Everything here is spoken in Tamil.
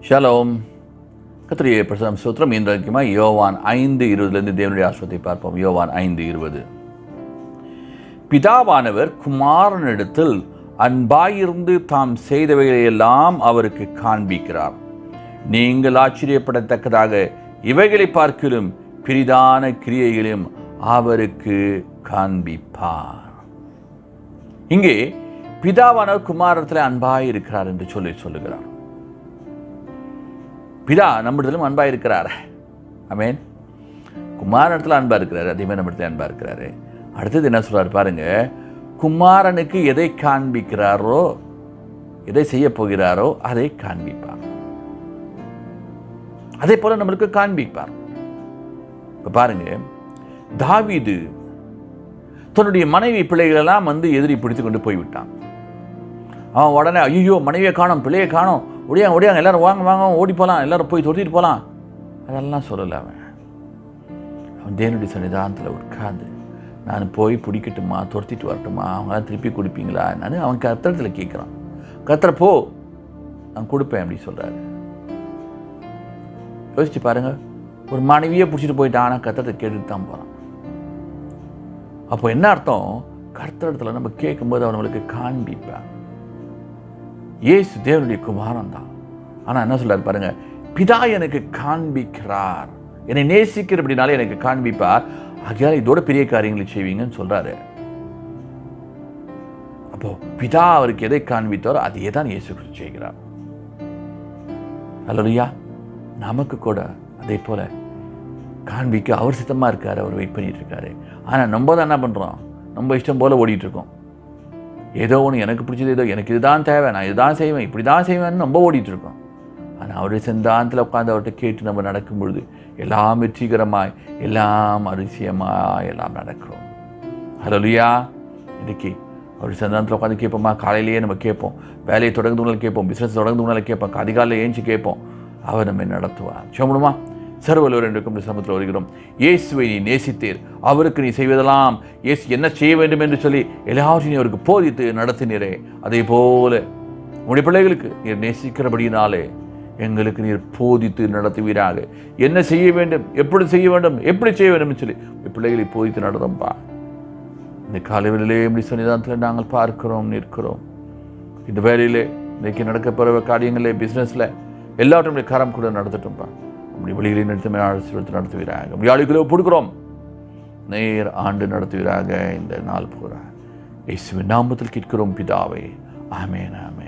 ஷலோம் கத்திரியை பிரசம் சூத்திரம் இன்றைக்குமா யோவான் ஐந்து இருபதுலேருந்து தேவனுடைய ஆசிரத்தை பார்ப்போம் யோவான் ஐந்து இருபது பிதாவானவர் குமாரனிடத்தில் அன்பாயிருந்து தாம் செய்தவைகளை எல்லாம் அவருக்கு காண்பிக்கிறார் நீங்கள் ஆச்சரியப்படத்தக்கதாக இவைகளை பார்க்கிலும் பிரிதான கிரியைகளையும் அவருக்கு காண்பிப்பார் இங்கே பிதாவானவர் குமாரத்தில் அன்பாய் இருக்கிறார் என்று சொல்லி சொல்லுகிறார் பிதா நம்மிடத்திலும் அன்பா இருக்கிறார் ஆமேன் குமாரனத்தில் அன்பா இருக்கிறாரு அதே மாதிரி நம்மிடத்துல அன்பா இருக்கிறாரு அடுத்தது என்ன சொல்றாரு பாருங்க குமாரனுக்கு எதை காண்பிக்கிறாரோ எதை செய்ய போகிறாரோ அதை காண்பிப்பார் அதே போல நம்மளுக்கு காண்பிப்பார் இப்ப பாருங்க தாவீது தன்னுடைய மனைவி பிள்ளைகளெல்லாம் வந்து எதிரி பிடித்து கொண்டு போய்விட்டான் அவன் உடனே ஐயோ மனைவியை காணோம் பிள்ளையை காணோம் ஒடியாங்க ஒடியாங்க எல்லாரும் வாங்க வாங்க ஓடி போகலாம் எல்லாரும் போய் தொட்டிட்டு போகலாம் அதெல்லாம் சொல்லலை அவன் அவன் தேவனுடைய சன்னிதானத்தில் உட்கார்ந்து நான் போய் பிடிக்கட்டுமா துரத்திட்டு வரட்டுமா அவங்க திருப்பி கொடுப்பீங்களா நான் அவன் கத்திரத்தில் கேட்குறான் கத்திர போ நான் கொடுப்பேன் அப்படி சொல்கிறாரு யோசிச்சு பாருங்க ஒரு மனைவியே பிடிச்சிட்டு போயிட்டான் ஆனால் கத்திரத்தை கேட்டுட்டு தான் போகிறான் அப்போ என்ன அர்த்தம் கர்த்தரத்தில் நம்ம கேட்கும்போது அவனுங்களுக்கு காண்பிப்பேன் இயேசு தேவனுடைய குமாரன் தான் ஆனால் என்ன சொல்றாரு பாருங்க பிதா எனக்கு காண்பிக்கிறார் என்னை நேசிக்கிற அப்படினாலே எனக்கு காண்பிப்பார் ஆகையால் இதோட பெரிய காரியங்களை செய்வீங்கன்னு சொல்றாரு அப்போ பிதா அவருக்கு எதை காண்பித்தாரோ அதையே தான் இயேசு கிறிஸ்து செய்கிறார் அல்லையா நமக்கு கூட அதே போல காண்பிக்க அவர் சித்தமாக இருக்காரு அவர் வெயிட் பண்ணிட்டு இருக்காரு ஆனால் நம்ம தான் என்ன பண்ணுறோம் நம்ம இஷ்டம் போல ஓடிட்டு இருக்கோம் ஏதோ ஒன்று எனக்கு பிடிச்சது ஏதோ எனக்கு இதுதான் தேவை நான் இதுதான் செய்வேன் இப்படி தான் செய்வேன்னு நம்ம ஓடிட்டு இருக்கோம் ஆனால் அவருடைய சிந்தாந்தத்தில் உட்காந்து அவர்கிட்ட கேட்டு நம்ம நடக்கும் பொழுது எல்லாம் வெற்றிகரமாய் எல்லாம் அரிசியமாய் எல்லாம் நடக்கிறோம் ஹலோலியா இன்னைக்கு அவருடைய சிந்தாந்தத்தில் உட்காந்து கேட்போமா காலையிலேயே நம்ம கேட்போம் வேலையை தொடங்குதுனால கேட்போம் பிஸ்னஸ் தொடங்குதுனால கேட்போம் அதிகாலையில் ஏஞ்சி கேட்போம் அவர் நம்மை நடத்துவார் சொல்லுமா சர்வலோர் என்று கொண்டு சமத்தில் வருகிறோம் இயேசுவை நீ நேசித்தீர் அவருக்கு நீ செய்வதெல்லாம் இயேசு என்ன செய்ய வேண்டும் என்று சொல்லி எல்லாவற்றையும் நீ அவருக்கு போதித்து நடத்தினீரே அதே போல உங்களுடைய பிள்ளைகளுக்கு நீர் நேசிக்கிறபடியினாலே எங்களுக்கு நீர் போதித்து நடத்துவீராக என்ன செய்ய வேண்டும் எப்படி செய்ய வேண்டும் எப்படி செய்ய வேண்டும் சொல்லி உங்கள் பிள்ளைகளை போதித்து நடத்தும்பா இந்த காலைகளிலே எப்படி சன்னிதானத்தில் நாங்கள் பார்க்கிறோம் நிற்கிறோம் இந்த வேலையிலே இன்னைக்கு நடக்கப்போகிற காரியங்களே பிஸ்னஸில் எல்லாவற்றையும் கரம் கூட நடத்தட்டும்பா அப்படி வழிகளை நடத்தி ஆசிரியத்தை நடத்துவீராக அப்படி ஆளுகளை கொடுக்குறோம் நேர் ஆண்டு நடத்துவீராக இந்த நாள் பூரா இயேசுவின் நாமத்தில் கேட்கிறோம் பிதாவே ஆமேன் ஆமேன்